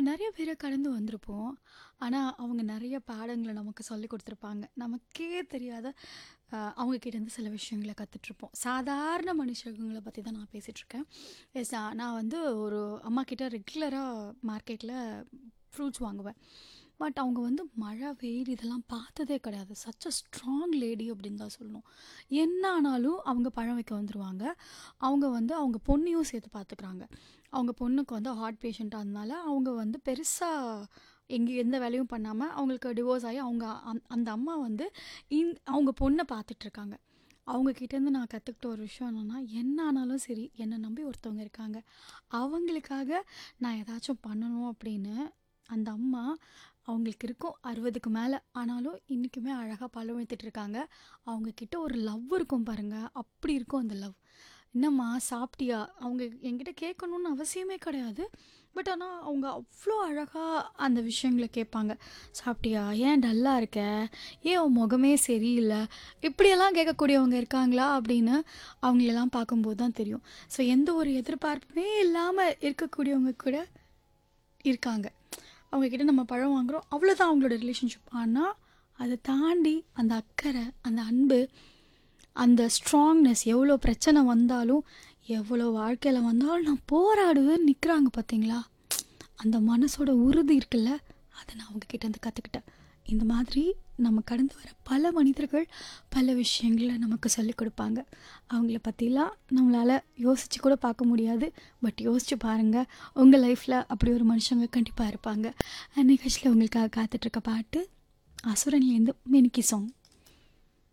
நெறைய பேர கடந்து வந்திருப்போம். ஆனா, அவங்க நெறைய பாடங்கள நமக்கு சொல்லிக் குடுத்துருப்பாங்க. நமக்கே தெரியாத அ அவங்க கிட்டேருந்து சில விஷயங்கள கத்துட்ருப்போம். சாதாரண மனுஷங்கள பத்தி தான் நான் பேசிட்டுருக்கேன். எஸ் அ நான் வந்து ஒரு அம்மாகிட்ட ரெகுலரா மார்க்கெட்ல ஃப்ரூட்ஸ் வாங்குவேன். பட் அவங்க வந்து மழை, வெயில் இதெல்லாம் பார்த்ததே கிடையாது. சச் அ ஸ்ட்ராங் லேடி அப்படின்னு தான் சொல்லணும். என்ன ஆனாலும் அவங்க பழம் விக்க வந்துருவாங்க. அவங்க வந்து அவங்க பொண்ணையும் சேர்த்து பார்த்துக்கிறாங்க. அவங்க பொண்ணுக்கு வந்து ஹார்ட் பேஷண்ட் அதனால அவங்க வந்து பெருசா எங்க எந்த வேலையும் பண்ணாம அவங்களுக்கு டிவோர்ஸ் ஆயி அவங்க அந் அந்த அம்மா வந்து இந் அவங்க பொண்ண பார்த்துட்ருக்காங்க. அவங்க கிட்டேருந்து நான் கத்துக்கிட்ட ஒரு விஷயம் என்னன்னா, என்ன ஆனாலும் சரி, என்ன நம்பி ஒருத்தவங்க இருக்காங்க. அவங்களுக்காக நான் ஏதாச்சும் பண்ணணும் அப்படின்னு அந்த அம்மா அவங்களுக்கு இருக்கும் 60க்கு மேல. ஆனாலும் இன்னைக்குமே அழகா பழம் வித்துட்டு இருக்காங்க. அவங்க கிட்ட ஒரு லவ் இருக்கும் பாருங்க. அப்படி இருக்கும் அந்த லவ். "என்னம்மா சாப்பிட்டியா?" அவங்க என்கிட்ட கேட்கணும்னு அவசியமே கிடையாது. பட் ஆனா அவங்க அவ்ளோ அழகா அந்த விஷயங்கள கேட்பாங்க. "சாப்பிட்டியா? ஏன் டல்லா இருக்க? ஏன் உன் முகமே சரியில்ல?" இப்படியெல்லாம் கேட்கக்கூடியவங்க இருக்காங்களா அப்படின்னு அவங்களெல்லாம் பார்க்கும்போது தான் தெரியும். ஸோ எந்த ஒரு எதிர்பார்ப்புமே இல்லாம இருக்கக்கூடியவங்க கூட இருக்காங்க. அவங்க கிட்ட நம்ம பழம் வாங்குறோம். அவ்வளோதான் அவங்களோட ரிலேஷன்ஷிப். ஆனா, அத தாண்டி அந்த அக்கறை, அந்த அன்பு, அந்த ஸ்ட்ராங்னஸ் எவ்வளோ பிரச்சனை வந்தாலும், எவ்வளோ வாழ்க்கையில வந்தாலும் நான் போராடுவேன்னு நிக்கிறாங்க பார்த்தீங்களா? அந்த மனசோட உறுதி இருக்குல்ல, அத நான் அவங்க கிட்டேருந்து கத்துக்கிட்டேன். இந்த மாதிரி நம்ம கடந்து வர பல மனிதர்கள் பல விஷயங்கள நமக்கு சொல்லிக் குடுப்பாங்க. அவங்கள பத்திலாம் நம்மளால யோசிச்சு கூட பார்க்க முடியாது. பட் யோசிச்சு பாருங்க. உங்க லைஃப்ல அப்படி ஒரு மனுஷங்க கண்டிப்பா இருப்பாங்க. அ நிகழ்ச்சியில உங்களுக்காக காத்துட்ருக்க பாட்டு, அசுரன்லேருந்து மினிக்கி சாங்.